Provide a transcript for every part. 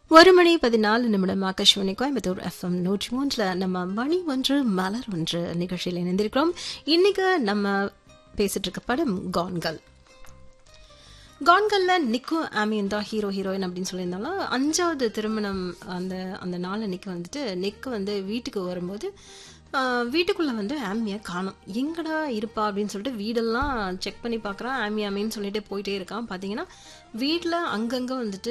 ஒரு மணி பதினாலு நிமிடம் ஆகாஷ்வாணி கோயம்புத்தூர் எஃப்எம் நூற்றி மூன்றுல நம்ம மணி ஒன்று மலர் ஒன்று நிகழ்ச்சியில் இணைந்திருக்கிறோம் இன்னைக்கு நம்ம பேசிட்டு இருக்க படம் கான்கள் கான்கல்ல நிக்கு ஆமியன் தான் ஹீரோ ஹீரோயின் அப்படின்னு சொல்லியிருந்தாலும் அஞ்சாவது திருமணம் அந்த அந்த நாள் அன்னைக்கு வந்துட்டு நிக்கு வந்து வீட்டுக்கு வரும்போது ஆஹ், வீட்டுக்குள்ள வந்து ஆமியை காணும் எங்கடா இருப்பா அப்படின்னு சொல்லிட்டு வீடெல்லாம் செக் பண்ணி பார்க்குறான் ஆமி ஆமின்னு சொல்லிட்டு போயிட்டே இருக்கான் பார்த்தீங்கன்னா வீட்டில் அங்கங்கே வந்துட்டு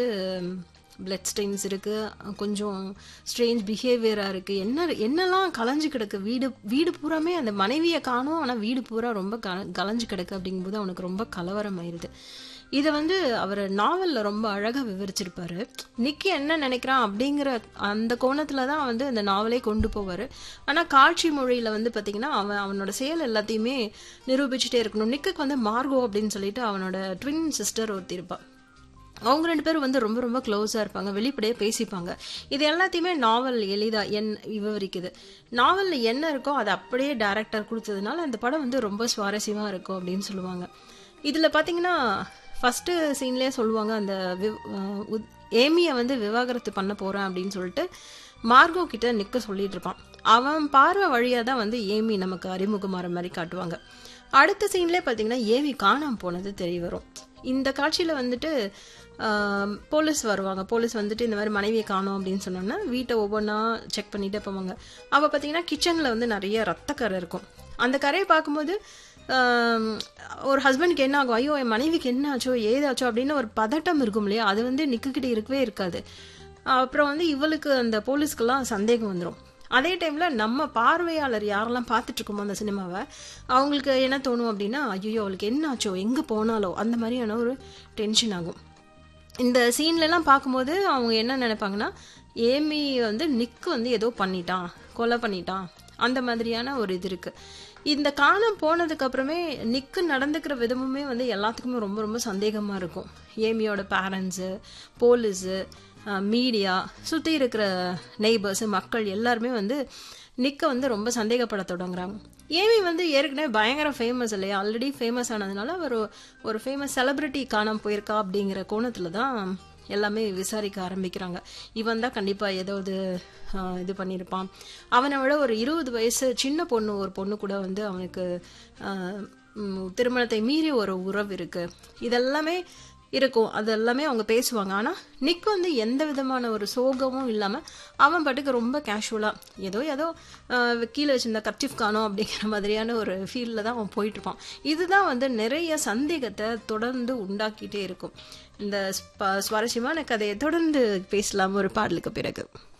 பிளட் ஸ்டெயின்ஸ் இருக்கு கொஞ்சம் ஸ்ட்ரேஞ்ச் பிஹேவியரா இருக்கு என்ன என்னெல்லாம் கலைஞ்சு கிடக்கு வீடு வீடு பூராமே அந்த மனைவியை காணும் ஆனா வீடு பூரா ரொம்ப க- கலைஞ்சு கிடக்கு அப்படிங்கும்போது அவனுக்கு ரொம்ப கலவரம் ஆயிருது இதை வந்து அவர் நாவல்ல ரொம்ப அழகா விவரிச்சிருப்பாரு நிக்கி என்ன நினைக்கிறான் அப்படிங்கிற அந்த கோணத்துல தான் வந்து அந்த நாவலே கொண்டு போவாரு ஆனா காட்சி மொழியில வந்து பாத்தீங்கன்னா அவன் அவனோட செயல் எல்லாத்தையுமே நிரூபிச்சுட்டே இருக்கணும் நிக்குக்கு வந்து மார்கோ அப்படின்னு சொல்லிட்டு அவனோட ட்வின் சிஸ்டர் ஒருத்தி இருப்பா அவங்க ரெண்டு பேரும் வந்து ரொம்ப ரொம்ப க்ளோஸாக இருப்பாங்க வெளிப்படையாக பேசிப்பாங்க இது எல்லாத்தையுமே நாவல் எளிதாக என் விவரிக்குது நாவலில் என்ன இருக்கோ அதை அப்படியே டைரக்டர் கொடுத்ததுனால அந்த படம் வந்து ரொம்ப சுவாரஸ்யமாக இருக்கும் அப்படின்னு சொல்லுவாங்க இதில் பார்த்தீங்கன்னா ஃபஸ்ட்டு சீன்லேயே சொல்லுவாங்க அந்த வி- அஹ் உத்- ஏமியை வந்து விவாகரத்து பண்ண போகிறேன் அப்படின்னு சொல்லிட்டு மார்கோ கிட்ட நிற்க சொல்லிட்டு இருப்பான் அவன் பார்வை வழியாக தான் வந்து ஏமி நமக்கு அறிமுகமாற மாதிரி காட்டுவாங்க அடுத்த சீன்லேயே பார்த்தீங்கன்னா ஏமி காணாம போனது தெரிய வரும் இந்த காட்சியில் வந்துட்டு ஆம், போலீஸ் வருவாங்க போலீஸ் வந்துட்டு இந்த மாதிரி மனைவியை காணோம் அப்படின்னு சொன்னோன்னா வீட்டை ஒவ்வொன்றா செக் பண்ணிட்டே போவாங்க அவள் பார்த்தீங்கன்னா கிச்சனில் வந்து நிறைய ரத்தக்கரை இருக்கும் அந்த கரையை பார்க்கும்போது ஆம், ஒரு ஹஸ்பண்டுக்கு என்ன ஆகும் ஐயோ என் மனைவிக்கு என்ன ஆச்சோ ஏதாச்சோ அப்படின்னு ஒரு பதட்டம் இருக்கும் இல்லையா அது வந்து நிக்குக்கிட்ட இருக்கவே இருக்காது அப்புறம் வந்து இவளுக்கு அந்த போலீஸ்க்கெல்லாம் சந்தேகம் வந்துடும் அதே டைம்ல நம்ம பார்வையாளர் யாரெல்லாம் பார்த்துட்டு இருக்கோமோ அந்த சினிமாவை அவங்களுக்கு என்ன தோணும் அப்படின்னா ஐயோ அவளுக்கு என்ன ஆச்சோ எங்க போனாலோ அந்த மாதிரியான ஒரு டென்ஷன் ஆகும் இந்த சீன்லலாம் பார்க்கும்போது அவங்க என்ன நினைப்பாங்கன்னா ஏமி வந்து நிக்கு வந்து ஏதோ பண்ணிட்டான் கொலை பண்ணிட்டான் அந்த மாதிரியான ஒரு இது இருக்கு இந்த காணம் போனதுக்கு அப்புறமே நிக்கு நடந்துக்கிற விதமுமே வந்து எல்லாத்துக்குமே ரொம்ப ரொம்ப சந்தேகமா இருக்கும் ஏமியோட பேரண்ட்ஸு போலீஸு மீடியா சுற்றி இருக்கிற நெய்பர்ஸ் மக்கள் எல்லாருமே வந்து நிக்க வந்து ரொம்ப சந்தேகப்பட தொடங்குறாங்க ஏமி வந்து ஏற்கனவே பயங்கர ஃபேமஸ் இல்லையா ஆல்ரெடி ஃபேமஸ் ஆனதுனால அவர் ஒரு ஃபேமஸ் செலிபிரிட்டி காணாம போயிருக்கா அப்படிங்கிற கோணத்துல தான் எல்லாமே விசாரிக்க ஆரம்பிக்கிறாங்க இவன் தான் கண்டிப்பா ஏதாவது ஆஹ், இது பண்ணியிருப்பான் அவனை விட ஒரு இருபது வயசு சின்ன பொண்ணு ஒரு பொண்ணு கூட வந்து அவனுக்கு ஆஹ், ம், திருமணத்தை மீறி ஒரு உறவு இருக்கு இதெல்லாமே இருக்கும் அது எல்லாமே அவங்க பேசுவாங்க ஆனா நிக் வந்து எந்த விதமான ஒரு சோகமும் இல்லாம அவன் பாட்டுக்கு ரொம்ப கேஷுவலா ஏதோ ஏதோ ஆஹ், கீழே வச்சிருந்த கர்ச்சிஃப் காணோம் அப்படிங்கிற மாதிரியான ஒரு ஃபீல்ல தான் அவன் போயிட்டு இருப்பான் இதுதான் வந்து நிறைய சந்தேகத்தை தொடர்ந்து உண்டாக்கிட்டே இருக்கும் இந்த ஸ்ப- சுவாரஸ்யமான கதையை தொடர்ந்து பேசலாம் ஒரு பாடலுக்கு பிறகு